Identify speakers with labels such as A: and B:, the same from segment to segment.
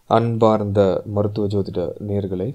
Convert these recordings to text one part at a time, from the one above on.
A: அன்பார்ந்த மருத்துவ ஜோதிட நேர்களே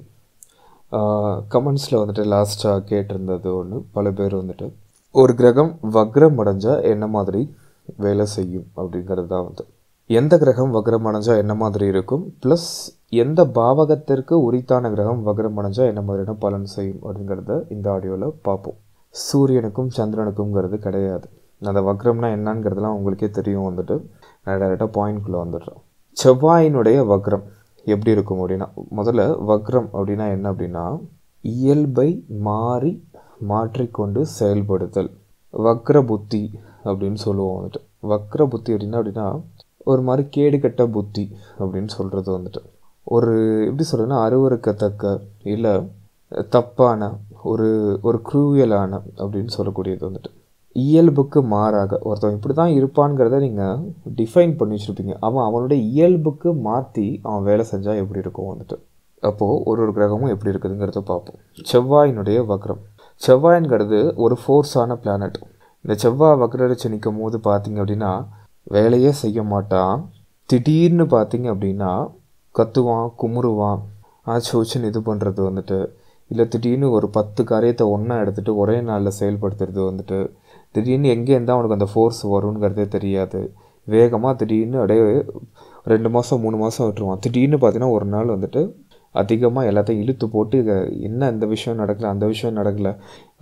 A: கமெண்ட்ஸில் வந்துட்டு லாஸ்ட்டாக கேட்டிருந்தது ஒன்று பல பேர் வந்துட்டு ஒரு கிரகம் வக்ரம் அடைஞ்சால் என்ன மாதிரி வேலை செய்யும் அப்படிங்கிறது தான் வந்து எந்த கிரகம் வக்ரம் அடைஞ்சால் என்ன மாதிரி இருக்கும் ப்ளஸ் எந்த பாவகத்திற்கு உரித்தான கிரகம் வக்ரம் அடைஞ்சால் என்ன மாதிரியான பலன் செய்யும் அப்படிங்கிறத இந்த ஆடியோவில் பார்ப்போம் சூரியனுக்கும் சந்திரனுக்கும்ங்கிறது கிடையாது அந்த வக்ரம்னா என்னங்கிறதுலாம் உங்களுக்கே தெரியும் வந்துட்டு நான் டேரெக்டாக பாயிண்ட்குள்ளே வந்துடுறேன் செவ்வாயினுடைய வக்ரம் எப்படி இருக்கும் அப்படின்னா முதல்ல வக்ரம் அப்படின்னா என்ன அப்படின்னா இயல்பை மாறி மாற்றிக்கொண்டு செயல்படுதல் வக்ர புத்தி அப்படின்னு சொல்லுவோம் வந்துட்டு வக்ர புத்தி அப்படின்னா அப்படின்னா ஒரு மாதிரி கேடுகட்ட புத்தி அப்படின்னு சொல்கிறது வந்துட்டு ஒரு எப்படி சொல்கிறதுன்னா அருவறுக்கத்தக்க இல்லை தப்பான ஒரு ஒரு குரூயலான அப்படின்னு சொல்லக்கூடியது வந்துட்டு இயல்புக்கு மாறாக ஒருத்தன் இப்படி தான் இருப்பான்ங்கிறத நீங்கள் டிஃபைன் பண்ணி வச்சுருப்பீங்க அவன் அவனுடைய இயல்புக்கு மாற்றி அவன் வேலை செஞ்சால் எப்படி இருக்கும் வந்துட்டு அப்போது ஒரு ஒரு கிரகமும் எப்படி இருக்குதுங்கிறத பார்ப்போம் செவ்வாயினுடைய வக்ரம் செவ்வாயின்கிறது ஒரு ஃபோர்ஸான பிளானட் இந்த செவ்வாய் வக்ரடிச்சு நிற்கும் போது பார்த்தீங்க அப்படின்னா வேலையே செய்ய மாட்டான் திடீர்னு பார்த்தீங்க அப்படின்னா கத்துவான் குமுறுவான் ஆச்சு வச்சுன்னு இது பண்ணுறது வந்துட்டு இல்லை திடீர்னு ஒரு பத்து காரியத்தை ஒன்றா எடுத்துகிட்டு ஒரே நாளில் செயல்படுத்துறது வந்துட்டு திடீர்னு எங்கே இருந்தால் அவனுக்கு அந்த ஃபோர்ஸ் வருங்கிறதே தெரியாது வேகமாக திடீர்னு அப்படியே ரெண்டு மாதம் மூணு மாதம் விட்டுருவான் திடீர்னு பார்த்தீங்கன்னா ஒரு நாள் வந்துட்டு அதிகமாக எல்லாத்தையும் இழுத்து போட்டு என்ன இந்த விஷயம் நடக்கல அந்த விஷயம் நடக்கல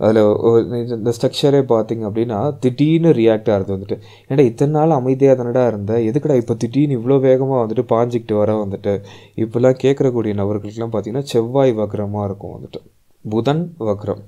A: அதில் இந்த ஸ்ட்ரக்சரே பார்த்தீங்க அப்படின்னா திடீர்னு ரியாக்ட் ஆகிறது வந்துட்டு ஏன்னா இத்தனை நாள் அமைதியாக தானடா இருந்தேன் எதுக்கடா இப்போ திடீர்னு இவ்வளோ வேகமாக வந்துட்டு பாஞ்சிக்கிட்டு வர வந்துட்டு இப்போல்லாம் கேட்குறக்கூடிய நபர்களுக்கெல்லாம் பார்த்தீங்கன்னா செவ்வாய் வக்ரமாக இருக்கும் வந்துட்டு புதன் வக்ரம்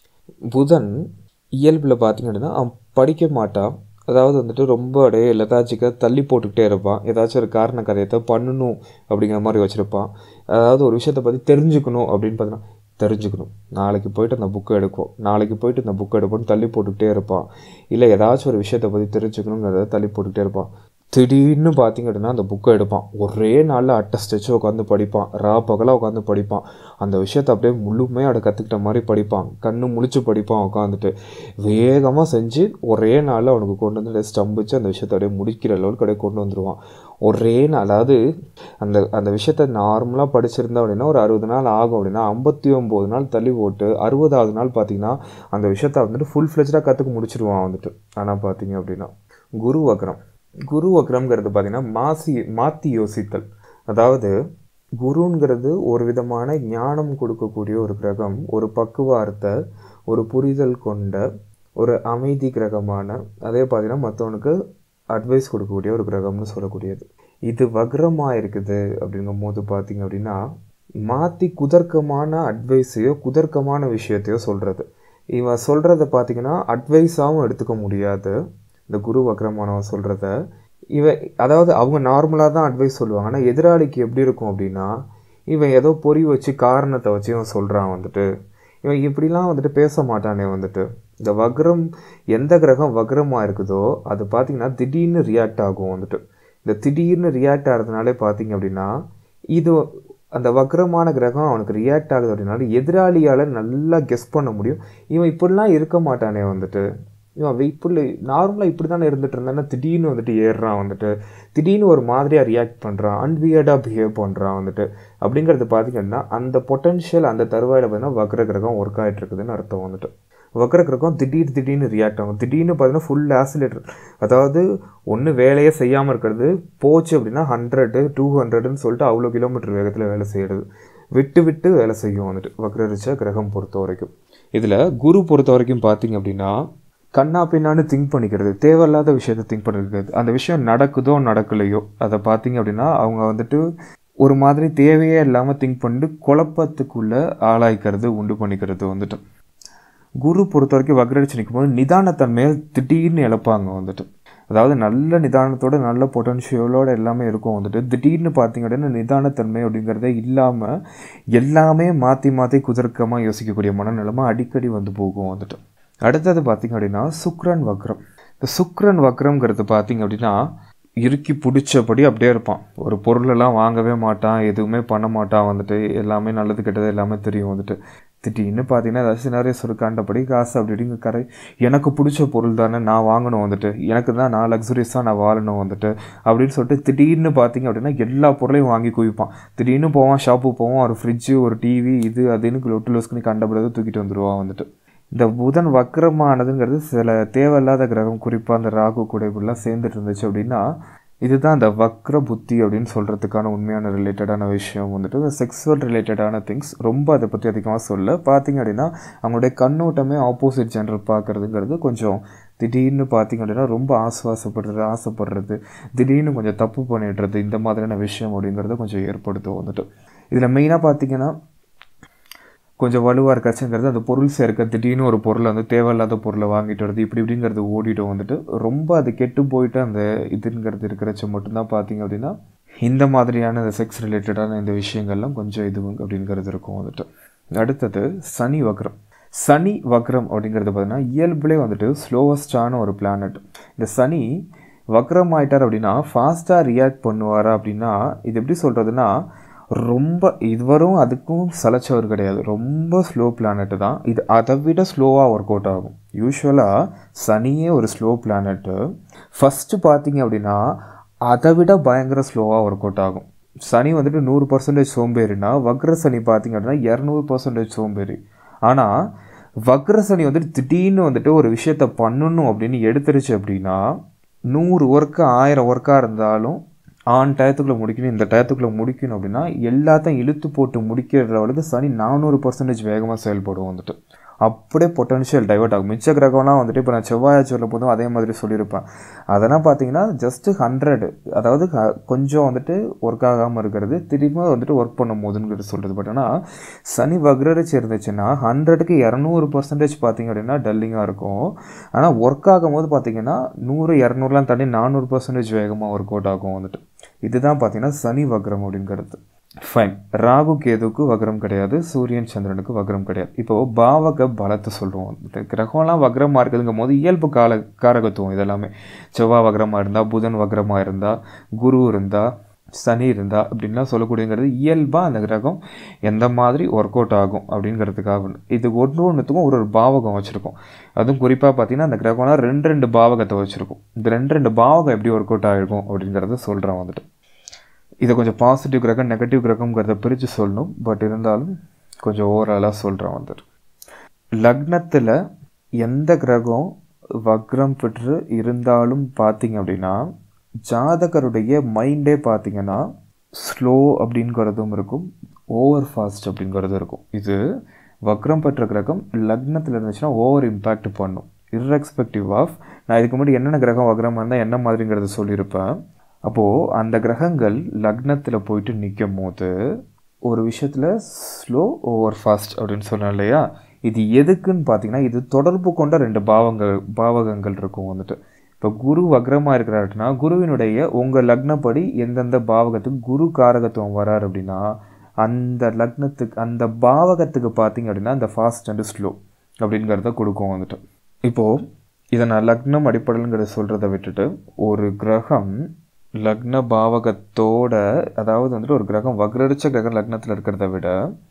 A: புதன் இயல்பில் பார்த்திங்க அப்படின்னா அவன் படிக்க மாட்டான் அதாவது வந்துட்டு ரொம்ப அப்படியே லெதாச்சிக்காக தள்ளி போட்டுக்கிட்டே இருப்பான் ஏதாச்சும் ஒரு காரண காரியத்தை பண்ணணும் அப்படிங்கிற மாதிரி வச்சுருப்பான் அதாவது ஒரு விஷயத்தை பற்றி தெரிஞ்சுக்கணும் அப்படின்னு பார்த்தீங்கன்னா தெரிஞ்சுக்கணும் நாளைக்கு போயிட்டு அந்த புக்கை எடுக்கும் நாளைக்கு போயிட்டு இந்த புக்கை எடுப்போம்னு தள்ளி போட்டுக்கிட்டே இருப்பான் இல்லை ஏதாச்சும் ஒரு விஷயத்தை பற்றி தெரிஞ்சுக்கணுங்கிறத தள்ளி போட்டுக்கிட்டே இருப்பான் திடீர்னு பார்த்திங்க அப்படின்னா அந்த புக்கை எடுப்பான் ஒரே நாளில் அட்டை ஸ்டெச்சு உட்காந்து படிப்பான் ரா பகலாக உட்காந்து படிப்பான் அந்த விஷயத்தை அப்படியே முழுமையாக அதை கற்றுக்கிட்ட மாதிரி படிப்பான் கண்ணு முழிச்சு படிப்பான் உட்காந்துட்டு வேகமாக செஞ்சு ஒரே நாளில் அவனுக்கு கொண்டு வந்து ஸ்டம்பிச்சு அந்த விஷயத்தை அப்படியே முடிக்கிற லெவலுக்கு அப்படியே கொண்டு வந்துடுவான் ஒரே நாள் அதாவது அந்த அந்த விஷயத்த நார்மலாக படிச்சிருந்தா அப்படின்னா ஒரு அறுபது நாள் ஆகும் அப்படின்னா ஐம்பத்தி ஒம்பது நாள் தள்ளி போட்டு அறுபதாவது நாள் பார்த்திங்கன்னா அந்த விஷயத்த வந்துட்டு ஃபுல் ஃப்ளெஜாக கற்றுக்க முடிச்சிருவான் வந்துட்டு ஆனால் பார்த்தீங்க அப்படின்னா குரு வக்ரம் குரு வக்ரம்ங்கிறது பார்த்திங்கன்னா மாசி மாற்றி யோசித்தல் அதாவது குருங்கிறது ஒரு விதமான ஞானம் கொடுக்கக்கூடிய ஒரு கிரகம் ஒரு பக்குவார்த்தை ஒரு புரிதல் கொண்ட ஒரு அமைதி கிரகமான அதே பார்த்திங்கன்னா மற்றவனுக்கு அட்வைஸ் கொடுக்கக்கூடிய ஒரு கிரகம்னு சொல்லக்கூடியது இது வக்ரமாக இருக்குது அப்படிங்கும் போது பார்த்திங்க அப்படின்னா மாற்றி குதர்க்கமான அட்வைஸையோ குதர்க்கமான விஷயத்தையோ சொல்கிறது இவன் சொல்கிறத பார்த்திங்கன்னா அட்வைஸாகவும் எடுத்துக்க முடியாது இந்த குரு வக்ரமானவன் சொல்கிறத இவன் அதாவது அவங்க நார்மலாக தான் அட்வைஸ் சொல்லுவாங்க ஆனால் எதிராளிக்கு எப்படி இருக்கும் அப்படின்னா இவன் ஏதோ பொறி வச்சு காரணத்தை வச்சு இவன் சொல்கிறான் வந்துட்டு இவன் இப்படிலாம் வந்துட்டு பேச மாட்டானே வந்துட்டு இந்த வக்ரம் எந்த கிரகம் வக்ரமாக இருக்குதோ அது பார்த்திங்கன்னா திடீர்னு ரியாக்ட் ஆகும் வந்துட்டு இந்த திடீர்னு ரியாக்ட் ஆகிறதுனாலே பார்த்திங்க அப்படின்னா இது அந்த வக்ரமான கிரகம் அவனுக்கு ரியாக்ட் ஆகுது அப்படின்னால எதிராளியால் நல்லா கெஸ் பண்ண முடியும் இவன் இப்படிலாம் இருக்க மாட்டானே வந்துட்டு இவன் இப்படி நார்மலாக இப்படி தானே இருந்துட்டு இருந்தானா திடீர்னு வந்துட்டு ஏறுறான் வந்துட்டு திடீர்னு ஒரு மாதிரியாக ரியாக்ட் பண்ணுறான் அன்வியர்டாக பிஹேவ் பண்ணுறான் வந்துட்டு அப்படிங்கிறது பார்த்திங்கன்னா அந்த பொட்டன்ஷியல் அந்த தருவாயில் பார்த்தீங்கன்னா வக்ர கிரகம் ஒர்க் ஆகிட்டு இருக்குதுன்னு அர்த்தம் வந்துட்டு வக்ர கிரகம் திடீர் திடீர்னு ரியாக்ட் ஆகும் திடீர்னு பார்த்தீங்கன்னா ஃபுல் ஆசிலேட்டர் அதாவது ஒன்று வேலையே செய்யாமல் இருக்கிறது போச்சு அப்படின்னா ஹண்ட்ரடு டூ ஹண்ட்ரடுன்னு சொல்லிட்டு அவ்வளோ கிலோமீட்டர் வேகத்தில் வேலை செய்கிறது விட்டு விட்டு வேலை செய்யும் வந்துட்டு வக்ரரிச்ச கிரகம் பொறுத்த வரைக்கும் இதில் குரு பொறுத்த வரைக்கும் பார்த்திங்க அப்படின்னா கண்ணா பின்னான்னு திங்க் பண்ணிக்கிறது தேவையில்லாத விஷயத்த திங்க் பண்ணிக்கிறது அந்த விஷயம் நடக்குதோ நடக்கலையோ அதை பார்த்தீங்க அப்படின்னா அவங்க வந்துட்டு ஒரு மாதிரி தேவையே இல்லாமல் திங்க் பண்ணிட்டு குழப்பத்துக்குள்ளே ஆளாய்க்கிறது உண்டு பண்ணிக்கிறது வந்துட்டு குரு பொறுத்த வரைக்கும் வக்ரடிச்சு நிற்கும் போது நிதானத்தன்மையை திடீர்னு இழப்பாங்க வந்துட்டு அதாவது நல்ல நிதானத்தோட நல்ல பொட்டன்ஷியலோட எல்லாமே இருக்கும் வந்துட்டு திடீர்னு பார்த்தீங்க அப்படின்னா நிதானத்தன்மை அப்படிங்கிறதே இல்லாமல் எல்லாமே மாற்றி மாற்றி குதர்க்கமாக யோசிக்கக்கூடிய மனநிலைமை அடிக்கடி வந்து போகும் வந்துட்டு அடுத்தது பார்த்திங்க அப்படின்னா சுக்ரன் வக்ரம் இந்த சுக்ரன் வக்ரம்ங்கிறது பார்த்திங்க அப்படின்னா இறுக்கி பிடிச்சபடி அப்படியே இருப்பான் ஒரு பொருளெல்லாம் வாங்கவே மாட்டான் எதுவுமே பண்ண மாட்டான் வந்துட்டு எல்லாமே நல்லது கெட்டது எல்லாமே தெரியும் வந்துட்டு திடீர்னு பார்த்தீங்கன்னா ஏதாச்சும் நிறைய சொல்லு கண்டபடி காசு அப்படி இப்படிங்க கரை எனக்கு பிடிச்ச பொருள் தானே நான் வாங்கணும் வந்துட்டு எனக்கு தான் நான் லக்ஸுரியஸாக நான் வாழணும் வந்துட்டு அப்படின்னு சொல்லிட்டு திடீர்னு பார்த்தீங்க அப்படின்னா எல்லா பொருளையும் வாங்கி குவிப்பான் திடீர்னு போவான் ஷாப்புக்கு போவான் ஒரு ஃப்ரிட்ஜு ஒரு டிவி இது அதுன்னு லொட்டு லொஸ்க்குன்னு கண்டபடி தூக்கிட்டு வந்துடுவான் வந்துட்டு இந்த புதன் வக்கரமானதுங்கிறது சில தேவையில்லாத கிரகம் குறிப்பாக அந்த ராகு குடைபுலாம் சேர்ந்துட்டு இருந்துச்சு அப்படின்னா இதுதான் அந்த வக்ர புத்தி அப்படின்னு சொல்கிறதுக்கான உண்மையான ரிலேட்டடான விஷயம் வந்துட்டு இந்த செக்ஸுவல் ரிலேட்டடான திங்ஸ் ரொம்ப அதை பற்றி அதிகமாக சொல்ல பார்த்தீங்க அப்படின்னா அவங்களுடைய கண்ணோட்டமே ஆப்போசிட் ஜென்ரல் பார்க்குறதுங்கிறது கொஞ்சம் திடீர்னு பார்த்தீங்க அப்படின்னா ரொம்ப ஆசுவாசப்படுறது ஆசைப்படுறது திடீர்னு கொஞ்சம் தப்பு பண்ணிடுறது இந்த மாதிரியான விஷயம் அப்படிங்கிறத கொஞ்சம் ஏற்படுத்தும் வந்துட்டு இதில் மெயினாக பார்த்தீங்கன்னா கொஞ்சம் வலுவாக இருக்காச்சுங்கிறது அந்த பொருள் சேர்க்க திடீர்னு ஒரு பொருளை வந்து தேவையில்லாத பொருளை வாங்கிட்டு வருது இப்படி இப்படிங்கிறது ஓடிடும் வந்துட்டு ரொம்ப அது கெட்டு போயிட்டு அந்த இதுங்கிறது இருக்கிறச்ச மட்டும்தான் பார்த்தீங்க அப்படின்னா இந்த மாதிரியான இந்த செக்ஸ் ரிலேட்டடான இந்த விஷயங்கள்லாம் கொஞ்சம் இது அப்படிங்கிறது இருக்கும் வந்துட்டு அடுத்தது சனி வக்ரம் சனி வக்ரம் அப்படிங்கிறது பார்த்தீங்கன்னா இயல்புலே வந்துட்டு ஸ்லோவஸ்டான ஒரு பிளானட் இந்த சனி வக்ரம் ஆயிட்டார் அப்படின்னா ஃபாஸ்ட்டாக ரியாக்ட் பண்ணுவாரா அப்படின்னா இது எப்படி சொல்கிறதுனா ரொம்ப இதுவரும் அதுக்கும் சலைச்சவர் கிடையாது ரொம்ப ஸ்லோ பிளானட்டு தான் இது அதை விட ஸ்லோவாக ஒர்க் அவுட் ஆகும் யூஸ்வலாக சனியே ஒரு ஸ்லோ பிளானட்டு ஃபஸ்ட்டு பார்த்தீங்க அப்படின்னா அதை விட பயங்கர ஸ்லோவாக ஒர்க் அவுட் ஆகும் சனி வந்துட்டு நூறு பர்சன்டேஜ் சோம்பேறினா வக்ர சனி பார்த்தீங்க அப்படின்னா இரநூறு பர்சன்டேஜ் சோம்பேறி ஆனால் வக்ர சனி வந்துட்டு திடீர்னு வந்துட்டு ஒரு விஷயத்த பண்ணணும் அப்படின்னு எடுத்துருச்சு அப்படின்னா நூறு ஒர்க்கு ஆயிரம் ஒர்க்காக இருந்தாலும் ஆன் டயத்துக்குள்ளே முடிக்கணும் இந்த டயத்துக்குள்ளே முடிக்கணும் அப்படின்னா எல்லாத்தையும் இழுத்து போட்டு முடிக்கிற லெவலுக்கு சனி நானூறு பர்சன்டேஜ் வேகமாக செயல்படும் வந்துட்டு அப்படியே பொட்டன்ஷியல் டைவர்ட் ஆகும் மிச்ச கிரகம்லாம் வந்துட்டு இப்போ நான் செவ்வாய் சொல்ல போதும் அதே மாதிரி சொல்லியிருப்பேன் அதெல்லாம் பார்த்தீங்கன்னா ஜஸ்ட்டு ஹண்ட்ரட் அதாவது கொஞ்சம் வந்துட்டு ஒர்க் ஆகாமல் இருக்கிறது திரும்ப வந்துட்டு ஒர்க் பண்ணும் போதுங்கிறது சொல்கிறது பட் ஆனால் சனி வக்ரரிச்சு இருந்துச்சுன்னா ஹண்ட்ரடுக்கு இரநூறு பர்சன்டேஜ் பார்த்தீங்க அப்படின்னா டல்லிங்காக இருக்கும் ஆனால் ஒர்க் ஆகும் போது பார்த்தீங்கன்னா நூறு இரநூறுலாம் தாண்டி நானூறு பர்சன்டேஜ் வேகமாக ஒர்க் அவுட் ஆகும் வந்துட்டு இதுதான் பார்த்தீங்கன்னா சனி வக்ரம் அப்படிங்கிறது ஃபைன் ராகு கேதுக்கு வக்ரம் கிடையாது சூரியன் சந்திரனுக்கு வக்ரம் கிடையாது இப்போது பாவக பலத்தை சொல்லுவோம் கிரகம்லாம் வக்ரமாக இருக்குதுங்கும் போது இயல்பு கால காரகத்துவம் இதெல்லாமே செவ்வாய் வக்ரமாக இருந்தால் புதன் வக்ரமாக இருந்தால் குரு இருந்தால் சனி இருந்தால் அப்படின்லாம் சொல்லக்கூடியங்கிறது இயல்பாக அந்த கிரகம் எந்த மாதிரி ஒர்க் அவுட் ஆகும் அப்படிங்கிறதுக்காக இது ஒன்று ஒன்றுத்துக்கும் ஒரு ஒரு பாவகம் வச்சுருக்கோம் அதுவும் குறிப்பாக பார்த்தீங்கன்னா அந்த கிரகம்லாம் ரெண்டு ரெண்டு பாவகத்தை வச்சுருக்கும் இந்த ரெண்டு ரெண்டு பாவகம் எப்படி ஒர்க் அவுட் ஆகிருக்கும் அப்படிங்கிறத சொல்கிறேன் வந்துட்டு இதை கொஞ்சம் பாசிட்டிவ் கிரகம் நெகட்டிவ் கிரகங்கிறத பிரித்து சொல்லணும் பட் இருந்தாலும் கொஞ்சம் ஓவராலாக சொல்கிறேன் வந்துட்டு லக்னத்தில் எந்த கிரகம் வக்ரம் பெற்று இருந்தாலும் பார்த்தீங்க அப்படின்னா ஜாதகருடைய மைண்டே பார்த்தீங்கன்னா ஸ்லோ அப்படிங்கிறதும் இருக்கும் ஓவர் ஃபாஸ்ட் அப்படிங்கிறதும் இருக்கும் இது வக்ரம் பெற்ற கிரகம் லக்னத்தில் இருந்துச்சுன்னா ஓவர் இம்பேக்ட் பண்ணும் இர்ரெஸ்பெக்டிவ் ஆஃப் நான் இதுக்கு முன்னாடி என்னென்ன கிரகம் வக்ரமாக இருந்தால் என்ன மாதிரிங்கிறத சொல்லியிருப்பேன் அப்போது அந்த கிரகங்கள் லக்னத்தில் போயிட்டு நிற்கும் போது ஒரு விஷயத்தில் ஸ்லோ ஓவர் ஃபாஸ்ட் அப்படின்னு சொன்னேன் இல்லையா இது எதுக்குன்னு பார்த்தீங்கன்னா இது தொடர்பு கொண்ட ரெண்டு பாவங்கள் பாவகங்கள் இருக்கும் வந்துட்டு இப்போ குரு வக்ரமாக இருக்கிறாருன்னா குருவினுடைய உங்கள் லக்னப்படி எந்தெந்த பாவகத்துக்கு குரு காரகத்துவம் வராரு அப்படின்னா அந்த லக்னத்துக்கு அந்த பாவகத்துக்கு பார்த்தீங்க அப்படின்னா அந்த ஃபாஸ்ட் அண்டு ஸ்லோ அப்படிங்கிறத கொடுக்கும் வந்துட்டு இப்போது இதை நான் லக்னம் அடிப்படைங்கிறத சொல்கிறத விட்டுட்டு ஒரு கிரகம் லக்ன பாவகத்தோட அதாவது வந்துட்டு ஒரு கிரகம் வக்ரடிச்ச கிரகம் லக்னத்தில் இருக்கிறத விட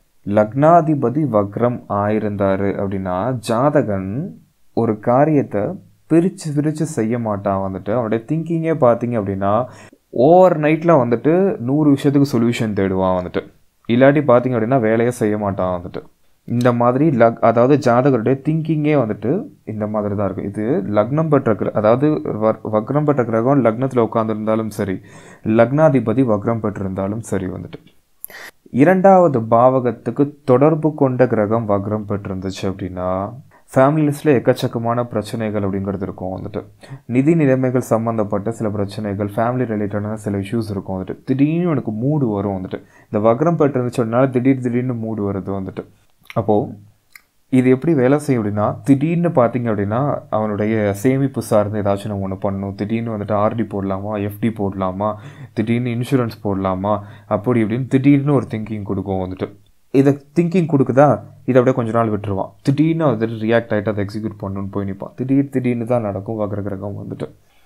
A: லக்னாதிபதி வக்ரம் ஆயிருந்தாரு அப்படின்னா ஜாதகன் ஒரு காரியத்தை பிரித்து பிரித்து செய்ய மாட்டான் வந்துட்டு அவனுடைய திங்கிங்கே பார்த்தீங்க அப்படின்னா ஓவர் நைட்டில் வந்துட்டு நூறு விஷயத்துக்கு சொல்யூஷன் தேடுவான் வந்துட்டு இல்லாட்டி பார்த்தீங்க அப்படின்னா வேலையை செய்ய மாட்டான் வந்துட்டு இந்த மாதிரி லக் அதாவது ஜாதகருடைய திங்கிங்கே வந்துட்டு இந்த மாதிரி தான் இருக்கும் இது லக்னம் பெற்ற கிர அதாவது வக்ரம் பெற்ற கிரகம் லக்னத்தில் உட்காந்துருந்தாலும் சரி லக்னாதிபதி வக்ரம் பெற்றிருந்தாலும் சரி வந்துட்டு இரண்டாவது பாவகத்துக்கு தொடர்பு கொண்ட கிரகம் வக்ரம் பெற்றிருந்துச்சு அப்படின்னா ஃபேமிலி லிஸ்ட்டில் எக்கச்சக்கமான பிரச்சனைகள் அப்படிங்கிறது இருக்கும் வந்துட்டு நிதி நிலைமைகள் சம்மந்தப்பட்ட சில பிரச்சனைகள் ஃபேமிலி ரிலேட்டடான சில இஷ்யூஸ் இருக்கும் வந்துட்டு திடீர்னு எனக்கு மூடு வரும் வந்துட்டு இந்த வக்ரம் பெற்றிருந்துச்சோடனால திடீர் திடீர்னு மூடு வருது வந்துட்டு அப்போது இது எப்படி வேலை செய்யும் அப்படின்னா திடீர்னு பார்த்தீங்க அப்படின்னா அவனுடைய சேமிப்பு சார்ந்து ஏதாச்சும் நம்ம ஒன்று பண்ணணும் திடீர்னு வந்துட்டு ஆர்டி போடலாமா எஃப்டி போடலாமா திடீர்னு இன்சூரன்ஸ் போடலாமா அப்படி இப்படின்னு திடீர்னு ஒரு திங்கிங் கொடுக்கும் வந்துட்டு இதை திங்கிங் கொடுக்குதா இதை அப்படியே கொஞ்ச நாள் விட்டுருவான் திடீர்னு வந்துட்டு ரியாக்ட் ஆகிட்டு அதை எக்ஸிக்யூட் பண்ணணும்னு போய் நிற்பான் திடீர் திடீர்னு தான் நடக்கும் வக்ர கிரகம் வந்துட்டு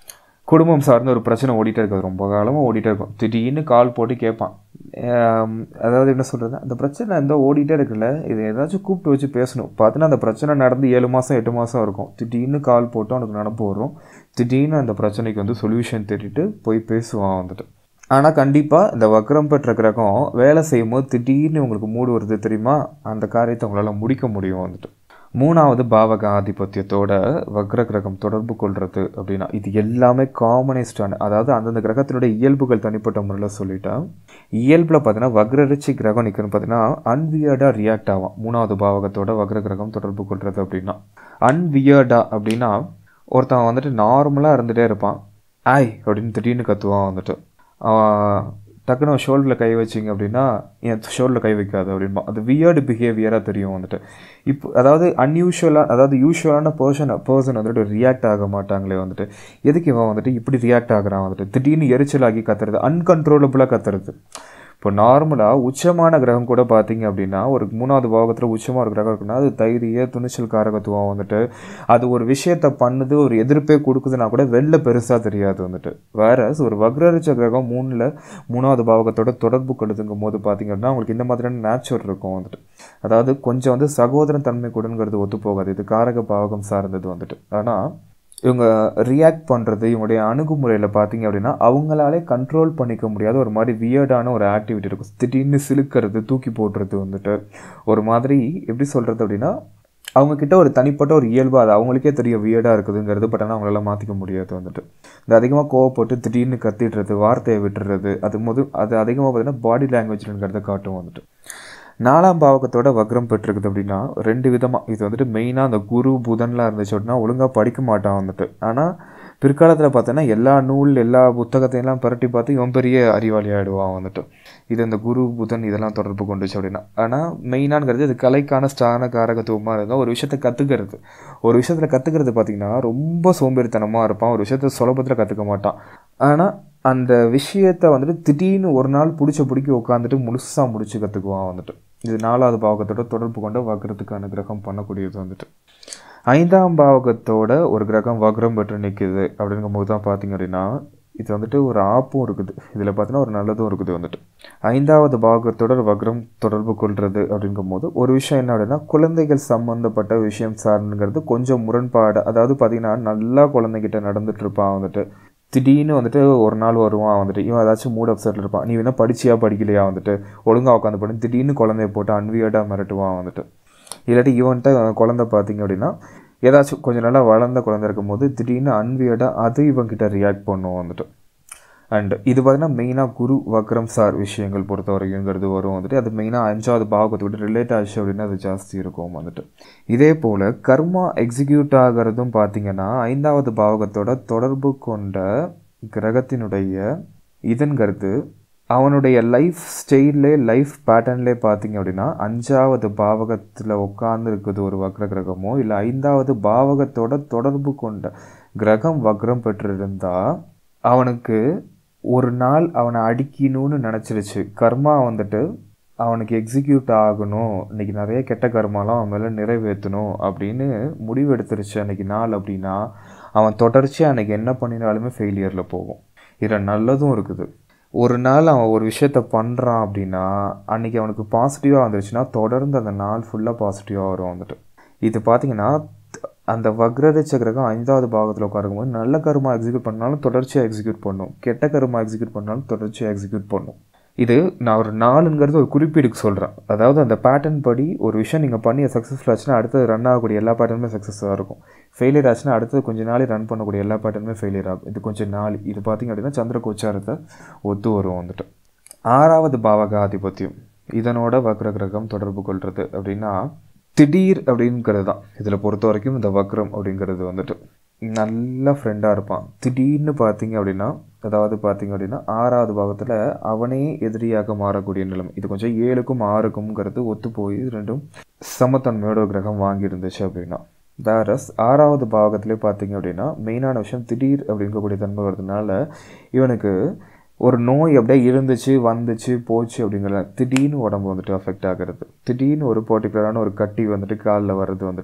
A: குடும்பம் சார்ந்த ஒரு பிரச்சனை ஓடிட்டே இருக்காது ரொம்ப காலமாக ஓடிட்டே இருக்கும் திடீர்னு கால் போட்டு கேட்பான் ஆம், அதாவது என்ன சொல்கிறது அந்த பிரச்சனை எந்த ஓடிட்டே இருக்குல்ல இது ஏதாச்சும் கூப்பிட்டு வச்சு பேசணும் பார்த்தீங்கன்னா அந்த பிரச்சனை நடந்து ஏழு மாதம் எட்டு மாதம் இருக்கும் திடீர்னு கால் போட்டு அவனுக்கு நினப்பு வரும் திடீர்னு அந்த பிரச்சனைக்கு வந்து சொல்யூஷன் தேடிட்டு போய் பேசுவான் வந்துட்டு ஆனால் கண்டிப்பாக இந்த வக்ரம் பெற்ற கிரகம் வேலை செய்யும்போது திடீர்னு உங்களுக்கு மூடு வருது தெரியுமா அந்த காரியத்தை உங்களால் முடிக்க முடியும் வந்துட்டு மூணாவது பாவக ஆதிபத்தியத்தோட வக்ர கிரகம் தொடர்பு கொள்வது அப்படின்னா இது எல்லாமே காமனிஸ்டான அதாவது அந்தந்த கிரகத்தினுடைய இயல்புகள் தனிப்பட்ட முறையில் சொல்லிட்டேன் இயல்பில் பார்த்தீங்கன்னா வக்ரரிச்சி கிரகம் நிற்கணும் பார்த்தீங்கன்னா அன்வியர்டாக ரியாக்ட் ஆகும் மூணாவது பாவகத்தோட வக்ர கிரகம் தொடர்பு கொள்வது அப்படின்னா அன்வியர்டா அப்படின்னா ஒருத்தன் வந்துட்டு நார்மலாக இருந்துகிட்டே இருப்பான் ஆய் அப்படின்னு திடீர்னு கத்துவான் வந்துட்டு அவன் டக்குன்னு ஷோல்டரில் கை வச்சிங்க அப்படின்னா என் ஷோல்டரில் கை வைக்காது அப்படின்பா அது வியர்டு பிஹேவியராக தெரியும் வந்துட்டு இப்போ அதாவது அன்யூஷுவலாக அதாவது யூஷுவலான பர்சன் பர்சன் வந்துட்டு ரியாக்ட் ஆக மாட்டாங்களே வந்துட்டு எதுக்கு இவன் வந்துட்டு இப்படி ரியாக்ட் ஆகுறான் வந்துட்டு திடீர்னு எரிச்சலாகி கத்துறது அன்கன்ட்ரோலபுளாக கத்துறது இப்போ நார்மலாக உச்சமான கிரகம் கூட பார்த்தீங்க அப்படின்னா ஒரு மூணாவது பாவகத்தில் உச்சமாக ஒரு கிரகம் இருக்குன்னா அது தைரிய துணிச்சல் காரகத்துவம் வந்துட்டு அது ஒரு விஷயத்த பண்ணுது ஒரு எதிர்ப்பே கொடுக்குதுன்னா கூட வெளில பெருசாக தெரியாது வந்துட்டு வேற ஒரு வக்ரரிச்ச கிரகம் மூணில் மூணாவது பாவகத்தோட தொடர்பு கொள்ளுதுங்கும் போது பார்த்தீங்க அப்படின்னா உங்களுக்கு இந்த மாதிரியான நேச்சுரல் இருக்கும் வந்துட்டு அதாவது கொஞ்சம் வந்து சகோதரன் தன்மை கூடங்கிறது ஒத்து போகாது இது காரக பாவகம் சார்ந்தது வந்துட்டு ஆனால் இவங்க ரியாக்ட் பண்ணுறது இவங்களுடைய அணுகுமுறையில் பார்த்தீங்க அப்படின்னா அவங்களாலே கண்ட்ரோல் பண்ணிக்க முடியாத ஒரு மாதிரி வியர்டான ஒரு ஆக்டிவிட்டி இருக்கும் திடீர்னு சிலுக்கிறது தூக்கி போடுறது வந்துட்டு ஒரு மாதிரி எப்படி சொல்கிறது அப்படின்னா அவங்க கிட்ட ஒரு தனிப்பட்ட ஒரு இயல்பு அது அவங்களுக்கே தெரியும் வியர்டாக இருக்குதுங்கிறது பட் ஆனால் அவங்களால மாற்றிக்க முடியாது வந்துட்டு இந்த அதிகமாக கோவப்பட்டு திடீர்னு கத்திடுறது வார்த்தையை விட்டுறது அது போது அது அதிகமாக பார்த்தீங்கன்னா பாடி லாங்குவேஜ்ங்கிறத காட்டும் வந்துட்டு நாலாம் பாவகத்தோட வக்ரம் பெற்றிருக்குது அப்படின்னா ரெண்டு விதமாக இது வந்துட்டு மெயினாக அந்த குரு புதன்லாம் இருந்துச்சு அப்படின்னா ஒழுங்காக படிக்க மாட்டான் வந்துட்டு ஆனால் பிற்காலத்தில் பார்த்தோன்னா எல்லா நூல் எல்லா புத்தகத்தையெல்லாம் புரட்டி பார்த்து இவன் பெரிய அறிவாளி ஆகிடுவான் வந்துட்டு இது இந்த குரு புதன் இதெல்லாம் தொடர்பு கொண்டுச்சு அப்படின்னா ஆனால் மெயினானங்கிறது இது கலைக்கான ஸ்தான காரகத்துவமாக இருந்தால் ஒரு விஷயத்தை கற்றுக்கிறது ஒரு விஷயத்தில் கற்றுக்கிறது பார்த்திங்கன்னா ரொம்ப சோம்பேறித்தனமாக இருப்பான் ஒரு விஷயத்த சுலபத்தில் கற்றுக்க மாட்டான் ஆனால் அந்த விஷயத்தை வந்துட்டு திடீர்னு ஒரு நாள் பிடிச்ச பிடிக்க உட்காந்துட்டு முழுசாக முடிச்சு கற்றுக்குவான் வந்துட்டு இது நாலாவது பாவகத்தோட தொடர்பு கொண்டு வக்ரத்துக்கான கிரகம் பண்ணக்கூடியது வந்துட்டு ஐந்தாம் பாவகத்தோட ஒரு கிரகம் வக்ரம் பெற்று நிற்குது அப்படிங்கும்போது தான் பார்த்தீங்க அப்படின்னா இது வந்துட்டு ஒரு ஆப்பும் இருக்குது இதில் பார்த்தீங்கன்னா ஒரு நல்லதும் இருக்குது வந்துட்டு ஐந்தாவது பாகத்தோட வக்ரம் தொடர்பு கொள்வது அப்படிங்கும்போது ஒரு விஷயம் என்ன அப்படின்னா குழந்தைகள் சம்மந்தப்பட்ட விஷயம் சார்ந்துங்கிறது கொஞ்சம் முரண்பாடு அதாவது பார்த்தீங்கன்னா நல்லா குழந்தைகிட்ட நடந்துட்டு இருப்பான் வந்துட்டு திடீர்னு வந்துட்டு ஒரு நாள் வருவான் வந்துட்டு இவன் ஏதாச்சும் மூட் அப்செட்டில் இருப்பான் நீ வேணா படிச்சியா படிக்கலையா வந்துட்டு ஒழுங்காக உட்காந்து படி திடீர்னு குழந்தைய போட்டு அன்வியர்டாக மிரட்டுவான் வந்துட்டு இல்லாட்டி இவன்ட்ட குழந்தை பார்த்தீங்க அப்படின்னா ஏதாச்சும் கொஞ்சம் நல்லா வளர்ந்த குழந்தை இருக்கும்போது திடீர்னு அன்வியர்டாக அது இவன்கிட்ட ரியாக்ட் பண்ணுவோம் வந்துட்டு அண்ட் இது பார்த்தீங்கன்னா மெயினாக குரு வக்ரம் சார் விஷயங்கள் பொறுத்த வரைக்குங்கிறது வரும் வந்துட்டு அது மெயினாக அஞ்சாவது பாகத்தை விட்டு ரிலேட் ஆச்சு அப்படின்னா அது ஜாஸ்தி இருக்கும் வந்துட்டு இதே போல் கர்மா எக்ஸிக்யூட் ஆகிறதும் பார்த்தீங்கன்னா ஐந்தாவது பாவகத்தோட தொடர்பு கொண்ட கிரகத்தினுடைய இதன்கிறது அவனுடைய லைஃப் ஸ்டைல்லே லைஃப் பேட்டர்ன்லே பார்த்தீங்க அப்படின்னா அஞ்சாவது பாவகத்தில் உட்கார்ந்து இருக்குது ஒரு வக்ர கிரகமோ இல்லை ஐந்தாவது பாவகத்தோட தொடர்பு கொண்ட கிரகம் வக்ரம் பெற்றிருந்தா அவனுக்கு ஒரு நாள் அவனை அடிக்கணும்னு நினச்சிருச்சு கர்மா வந்துட்டு அவனுக்கு எக்ஸிக்யூட் ஆகணும் இன்னைக்கு நிறைய கெட்ட கர்மாலாம் அவன் மேலே நிறைவேற்றணும் அப்படின்னு முடிவு எடுத்துருச்சு அன்னைக்கு நாள் அப்படின்னா அவன் தொடர்ச்சியாக அன்னைக்கு என்ன பண்ணினாலுமே ஃபெயிலியரில் போகும் இதில் நல்லதும் இருக்குது ஒரு நாள் அவன் ஒரு விஷயத்த பண்ணுறான் அப்படின்னா அன்றைக்கி அவனுக்கு பாசிட்டிவாக வந்துருச்சுன்னா தொடர்ந்து அந்த நாள் ஃபுல்லாக பாசிட்டிவாக வரும் வந்துட்டு இது பார்த்தீங்கன்னா அந்த வக்ரரிச்ச கிரகம் ஐந்தாவது பாகத்தில் உட்காரும்போது நல்ல கருமா எக்ஸிக்யூட் பண்ணாலும் தொடர்ச்சியாக எக்ஸிக்யூட் பண்ணும் கெட்ட கருமா எக்ஸிக்யூட் பண்ணாலும் தொடர்ச்சியாக எக்ஸிக்யூட் பண்ணும் இது நான் ஒரு நாலுங்கிறது ஒரு குறிப்பீடுக்கு சொல்கிறேன் அதாவது அந்த பேட்டர்ன் படி ஒரு விஷயம் நீங்கள் பண்ணி சக்ஸஸ்ஃபுல் ஆச்சுன்னா அடுத்தது ரன் ஆகக்கூடிய எல்லா பேட்டர்னுமே சக்ஸஸாக இருக்கும் ஃபெயிலியர் ஆச்சுன்னா அடுத்தது கொஞ்ச நாள் ரன் பண்ணக்கூடிய எல்லா பேட்டர்னுமே ஃபெயிலியர் ஆகும் இது கொஞ்சம் நாள் இது பார்த்திங்க அப்படின்னா சந்திர கோச்சாரத்தை ஒத்து வரும் வந்துட்டு ஆறாவது பாவக ஆதிபத்தியம் இதனோட வக்ர கிரகம் தொடர்பு கொள்வது அப்படின்னா திடீர் அப்படிங்கிறது தான் இதில் பொறுத்த வரைக்கும் இந்த வக்ரம் அப்படிங்கிறது வந்துட்டு நல்ல ஃப்ரெண்டாக இருப்பான் திடீர்னு பார்த்தீங்க அப்படின்னா அதாவது பார்த்தீங்க அப்படின்னா ஆறாவது பாகத்தில் அவனே எதிரியாக மாறக்கூடிய நிலைமை இது கொஞ்சம் ஏழுக்கும் ஆறுக்கும்ங்கிறது ஒத்து போய் ரெண்டும் சமத்தன்மையோட ஒரு கிரகம் வாங்கியிருந்துச்சு அப்படின்னா வேரஸ் ஆறாவது பாகத்திலே பார்த்தீங்க அப்படின்னா மெயினான விஷயம் திடீர் அப்படிங்கக்கூடிய தன்மை வர்றதுனால இவனுக்கு ஒரு நோய் அப்படியே இருந்துச்சு வந்துச்சு போச்சு அப்படிங்கிற திடீர்னு உடம்பு வந்துட்டு அஃபெக்ட் ஆகிறது திடீர்னு ஒரு பர்டிகுலரான ஒரு கட்டி வந்துட்டு காலில் வர்றது வந்துட்டு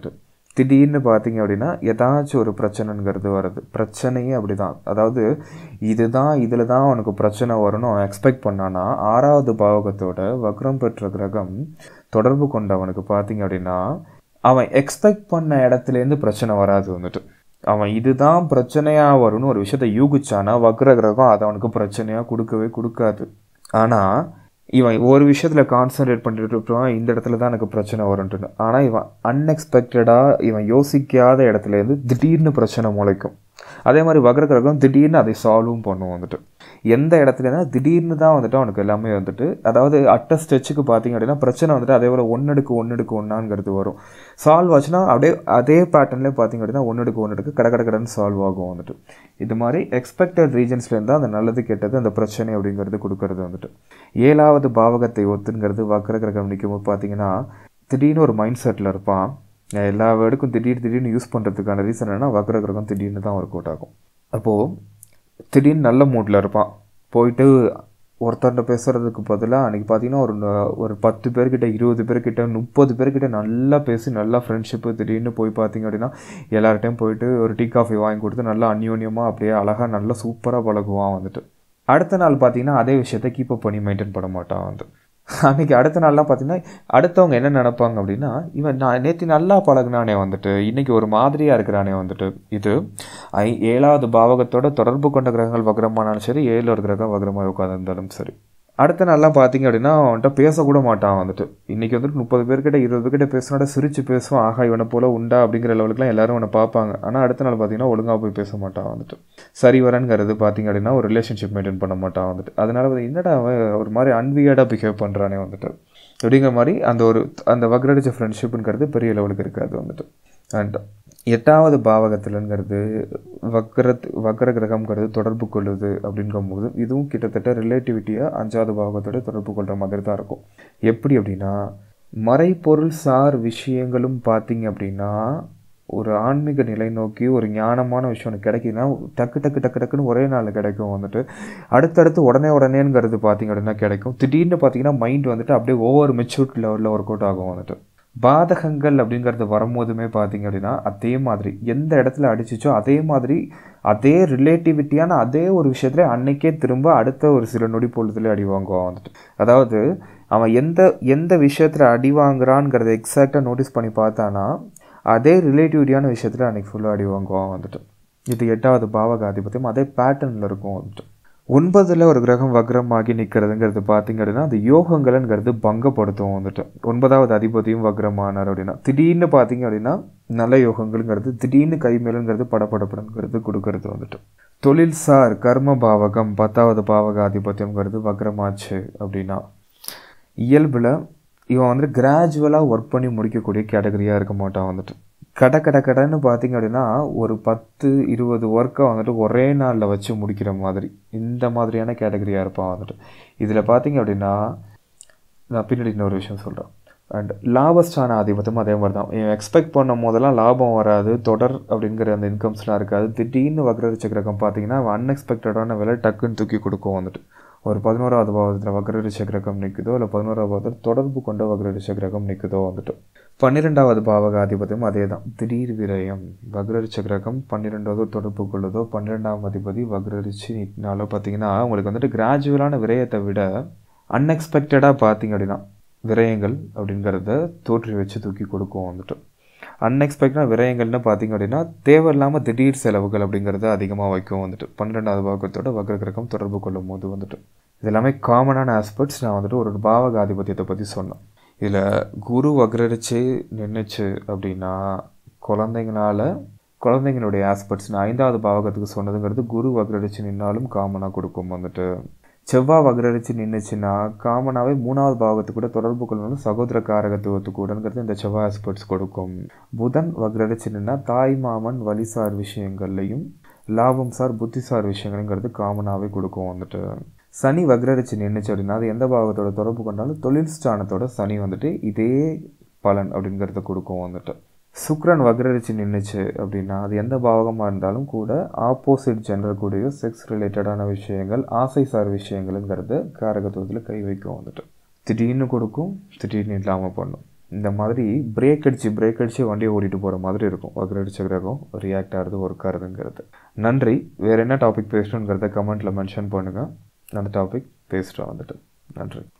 A: திடீர்னு பார்த்தீங்க அப்படின்னா ஏதாச்சும் ஒரு பிரச்சனைங்கிறது வருது பிரச்சனையே அப்படி தான் அதாவது இதுதான் இதில் தான் அவனுக்கு பிரச்சனை வரும்னு அவன் எக்ஸ்பெக்ட் பண்ணானா ஆறாவது பாவகத்தோட வக்ரம் பெற்ற கிரகம் தொடர்பு கொண்டவனுக்கு பார்த்தீங்க அப்படின்னா அவன் எக்ஸ்பெக்ட் பண்ண இடத்துலேருந்து பிரச்சனை வராது வந்துட்டு அவன் இதுதான் பிரச்சனையாக வரும்னு ஒரு விஷயத்த யூகிச்சானா வக்ர கிரகம் அதை அவனுக்கு பிரச்சனையாக கொடுக்கவே கொடுக்காது ஆனால் இவன் ஒரு விஷயத்தில் கான்சன்ட்ரேட் பண்ணிட்டு இருப்பான் இந்த இடத்துல தான் எனக்கு பிரச்சனை வரும்ன்ட்டு ஆனால் இவன் அன்எக்ஸ்பெக்டடாக இவன் யோசிக்காத இடத்துலேருந்து திடீர்னு பிரச்சனை முளைக்கும் அதே மாதிரி வக்ர கிரகம் திடீர்னு அதை சால்வும் பண்ணும் வந்துட்டு எந்த இடத்துலனா திடீர்னு தான் வந்துட்டு அவனுக்கு எல்லாமே வந்துட்டு அதாவது அட்ட ஸ்டெச்சுக்கு பார்த்தீங்க அப்படின்னா பிரச்சனை வந்துட்டு அதே போல் ஒன்னெடுக்கு ஒன்னெடுக்கு ஒன்றாங்கிறது வரும் சால்வ் ஆச்சுன்னா அப்படியே அதே பேட்டர்ன்லேயே பார்த்தீங்க அப்படின்னா ஒன்னெடுக்கு ஒன்னெடுக்கு கட கட கடன்னு சால்வ் ஆகும் வந்துட்டு இது மாதிரி எக்ஸ்பெக்டட் ரீஜன்ஸ்லேருந்து அந்த நல்லது கெட்டது அந்த பிரச்சனை அப்படிங்கிறது கொடுக்கறது வந்துட்டு ஏழாவது பாவகத்தை ஒத்துங்கிறது வக்ர கிரகம் நிற்கும் போது பார்த்தீங்கன்னா திடீர்னு ஒரு மைண்ட் செட்டில் இருப்பான் எல்லா வேர்டுக்கும் திடீர் திடீர்னு யூஸ் பண்ணுறதுக்கான ரீசன் என்னன்னா வக்ர கிரகம் திடீர்னு தான் ஒர்க் அவுட் ஆகும் அப்போது திடீர்னு நல்ல மூடில் இருப்பான் போயிட்டு ஒருத்தர்கிட்ட பேசுகிறதுக்கு பதிலாக அன்றைக்கி பார்த்தீங்கன்னா ஒரு ஒரு பத்து பேர்கிட்ட இருபது பேர்கிட்ட முப்பது பேர்கிட்ட நல்லா பேசி நல்லா ஃப்ரெண்ட்ஷிப்பு திடீர்னு போய் பார்த்தீங்க அப்படின்னா எல்லார்ட்டையும் போயிட்டு ஒரு டீ காஃபி வாங்கி கொடுத்து நல்லா அந்யோன்யமாக அப்படியே அழகாக நல்லா சூப்பராக பழகுவான் வந்துட்டு அடுத்த நாள் பார்த்தீங்கன்னா அதே விஷயத்த கீப் அப் பண்ணி மெயின்டைன் பண்ண மாட்டான் வந்து அன்றைக்கி அடுத்த நாள்லாம் பார்த்தீங்கன்னா அடுத்தவங்க என்ன நினப்பாங்க அப்படின்னா இவன் நான் நேற்று நல்லா பழகுனானே வந்துட்டு இன்றைக்கி ஒரு மாதிரியாக இருக்கிறானே வந்துட்டு இது ஐ ஏழாவது பாவகத்தோட தொடர்பு கொண்ட கிரகங்கள் வக்ரமானாலும் சரி ஏழு ஒரு கிரகம் வக்ரமாக உட்காந்துருந்தாலும் சரி அடுத்த நாள்லாம் பார்த்தீங்க அப்படின்னா அவன்கிட்ட பேசக்கூட மாட்டான் வந்துட்டு இன்றைக்கி வந்துட்டு முப்பது பேர்கிட்ட இருபது பேர்கிட்ட பேசினோட சிரிச்சு பேசுவான் ஆகா இவனை போல உண்டா அப்படிங்கிற லெவலுக்குலாம் எல்லாரும் அவனை பார்ப்பாங்க ஆனால் அடுத்த நாள் பார்த்தீங்கன்னா ஒழுங்காக போய் பேச மாட்டான் வந்துட்டு சரி வரங்கிறது பார்த்தீங்க அப்படின்னா ஒரு ரிலேஷன்ஷிப் மெயின்டைன் பண்ண மாட்டான் வந்துட்டு அதனால வந்து என்னடா அவன் ஒரு மாதிரி அன்வியர்டாக பிஹேவ் பண்ணுறானே வந்துட்டு அப்படிங்கிற மாதிரி அந்த ஒரு அந்த வக்ரடிச்ச ஃப்ரெண்ட்ஷிப்புங்கிறது பெரிய லெவலுக்கு இருக்காது வந்துட்டு அண்ட் எட்டாவது பாவகத்தில்ங்கிறது வக்ரத் வக்ர கிரகம்ங்கிறது தொடர்பு கொள்ளுது அப்படிங்கும்போது இதுவும் கிட்டத்தட்ட ரிலேட்டிவிட்டியாக அஞ்சாவது பாவகத்தோட தொடர்பு கொள்கிற மாதிரி தான் இருக்கும் எப்படி அப்படின்னா மறைப்பொருள் சார் விஷயங்களும் பார்த்தீங்க அப்படின்னா ஒரு ஆன்மீக நிலை நோக்கி ஒரு ஞானமான விஷயம் எனக்கு கிடைக்குதுன்னா டக்கு டக்கு டக்கு டக்குன்னு ஒரே நாளில் கிடைக்கும் வந்துட்டு அடுத்தடுத்து உடனே உடனேங்கிறது பார்த்தீங்க அப்படின்னா கிடைக்கும் திடீர்னு பார்த்தீங்கன்னா மைண்ட் வந்துட்டு அப்படியே ஓவர் மெச்சூர்ட் லெவலில் ஒர்க் அவுட் ஆகும் வந்துட்டு பாதகங்கள் அப்படிங்கிறது வரும்போதுமே பார்த்தீங்க அப்படின்னா அதே மாதிரி எந்த இடத்துல அடிச்சிச்சோ அதே மாதிரி அதே ரிலேட்டிவிட்டியான அதே ஒரு விஷயத்துல அன்னைக்கே திரும்ப அடுத்த ஒரு சில நொடி பொழுதுல அடி வாங்குவான் வந்துட்டு அதாவது அவன் எந்த எந்த விஷயத்தில் அடி வாங்குறான்ங்கிறத எக்ஸாக்டாக நோட்டீஸ் பண்ணி பார்த்தானா அதே ரிலேட்டிவிட்டியான விஷயத்தில் அன்றைக்கி ஃபுல்லாக அடி வாங்குவான் வந்துட்டு இது எட்டாவது பாவக ஆதிபத்தியம் அதே பேட்டர்னில் இருக்கும் வந்துட்டு ஒன்பதில் ஒரு கிரகம் வக்ரமாகி நிற்கிறதுங்கிறது பார்த்தீங்க அப்படின்னா அது யோகங்கள்ங்கிறது பங்கப்படுத்தும் வந்துட்டு ஒன்பதாவது அதிபதியும் வக்ரமானார் அப்படின்னா திடீர்னு பார்த்தீங்க அப்படின்னா நல்ல யோகங்கள்ங்கிறது திடீர்னு கைமேலுங்கிறது படப்படப்படங்கிறது கொடுக்கறது வந்துட்டு தொழில் சார் கர்ம பாவகம் பத்தாவது பாவக ஆதிபத்தியம்ங்கிறது வக்ரமாச்சு அப்படின்னா இயல்பில் இவன் வந்துட்டு கிராஜுவலாக ஒர்க் பண்ணி முடிக்கக்கூடிய கேட்டகரியாக இருக்க மாட்டான் வந்துட்டு கட கட கடன்னு பார்த்தீங்க அப்படின்னா ஒரு பத்து இருபது ஒர்க்கை வந்துட்டு ஒரே நாளில் வச்சு முடிக்கிற மாதிரி இந்த மாதிரியான கேட்டகரியாக இருப்பான் வந்துட்டு இதில் பார்த்தீங்க அப்படின்னா நான் பின்னாடி இன்னொரு விஷயம் சொல்கிறேன் அண்ட் லாபஸ்டான ஆதிபத்தியம் அதே மாதிரி தான் இவன் எக்ஸ்பெக்ட் பண்ணும் போதெல்லாம் லாபம் வராது தொடர் அப்படிங்கிற அந்த இன்கம்ஸ்லாம் இருக்காது திடீர்னு வக்ரரிச்ச கிரகம் பார்த்தீங்கன்னா அவன் அன்எக்ஸ்பெக்டடான விலை டக்குன்னு தூக்கி கொடுக்கும் வந்துட்டு ஒரு பதினோராவது பாவத்தில் வக்ரரிச்ச கிரகம் நிற்குதோ இல்லை பதினோராவது பாவத்தில் தொடர்பு கொண்ட வக்ரரிச்ச கிரகம் நிற்குதோ வந்துட்டு பன்னிரெண்டாவது பாவக ஆதிபத்தியம் அதே தான் திடீர் விரயம் வக்ரரிச்ச கிரகம் பன்னிரெண்டாவது தொடர்பு கொள்ளுதோ பன்னிரெண்டாம் அதிபதி வக்ரரிச்சினாலோ பார்த்தீங்கன்னா உங்களுக்கு வந்துட்டு கிராஜுவலான விரயத்தை விட அன்எக்ஸ்பெக்டடாக பார்த்தீங்க அப்படின்னா விரயங்கள் அப்படிங்கிறத தோற்றி வச்சு தூக்கி கொடுக்கும் வந்துட்டு அன்எக்ஸ்பெக்டாக விரயங்கள்னு பார்த்தீங்க அப்படின்னா தேவையில்லாமல் திடீர் செலவுகள் அப்படிங்கிறத அதிகமாக வைக்கும் வந்துட்டு பன்னிரெண்டாவது பாகத்தோட வக்ர கிரகம் தொடர்பு கொள்ளும் போது வந்துட்டு இது எல்லாமே காமனான ஆஸ்பெக்ட்ஸ் நான் வந்துட்டு ஒரு பாவக ஆதிபத்தியத்தை பற்றி சொன்னேன் இதில் குரு வக்ரரிச்சு நின்றுச்சு அப்படின்னா குழந்தைங்களால குழந்தைங்களுடைய ஆஸ்பெக்ட்ஸ் நான் ஐந்தாவது பாவகத்துக்கு சொன்னதுங்கிறது குரு வக்ரரிச்சு நின்னாலும் காமனாக கொடுக்கும் வந்துட்டு செவ்வாய் வக்ரரிச்சு நின்றுச்சுன்னா காமனாகவே மூணாவது பாவத்து கூட தொடர்பு கொள்ளணும் சகோதர காரகத்துவத்து கூடங்கிறது இந்த செவ்வாய் ஆஸ்பெக்ட்ஸ் கொடுக்கும் புதன் வக்ரரிச்சு நின்னா தாய் மாமன் வழிசார் விஷயங்கள்லையும் லாபம் சார் புத்திசார் விஷயங்கள்ங்கிறது காமனாகவே கொடுக்கும் வந்துட்டு சனி வக்ரரிச்சு நின்றுச்சு அப்படின்னா அது எந்த பாவத்தோட தொடர்பு கொண்டாலும் தொழில் ஸ்தானத்தோட சனி வந்துட்டு இதே பலன் அப்படிங்கிறத கொடுக்கும் வந்துட்டு சுக்ரன் வக்ரரிச்சு நின்றுச்சு அப்படின்னா அது எந்த பாவகமாக இருந்தாலும் கூட ஆப்போசிட் ஜெண்டர் கூடிய செக்ஸ் ரிலேட்டடான விஷயங்கள் ஆசை சார் விஷயங்கள்ங்கிறத காரகத்துவத்தில் கை வைக்கும் வந்துட்டு திடீர்னு கொடுக்கும் திடீர்னு இல்லாமல் பண்ணும் இந்த மாதிரி பிரேக் அடித்து பிரேக் அடித்து வண்டியை ஓட்டிகிட்டு போகிற மாதிரி இருக்கும் வக்ரடிச்ச கிரகம் ரியாக்ட் ஆகிறது ஒர்க் ஆகுதுங்கிறது நன்றி வேறு என்ன டாபிக் பேசணுங்கிறத கமெண்ட்டில் மென்ஷன் பண்ணுங்கள் அந்த டாபிக் பேசுகிறோம் வந்துட்டு நன்றி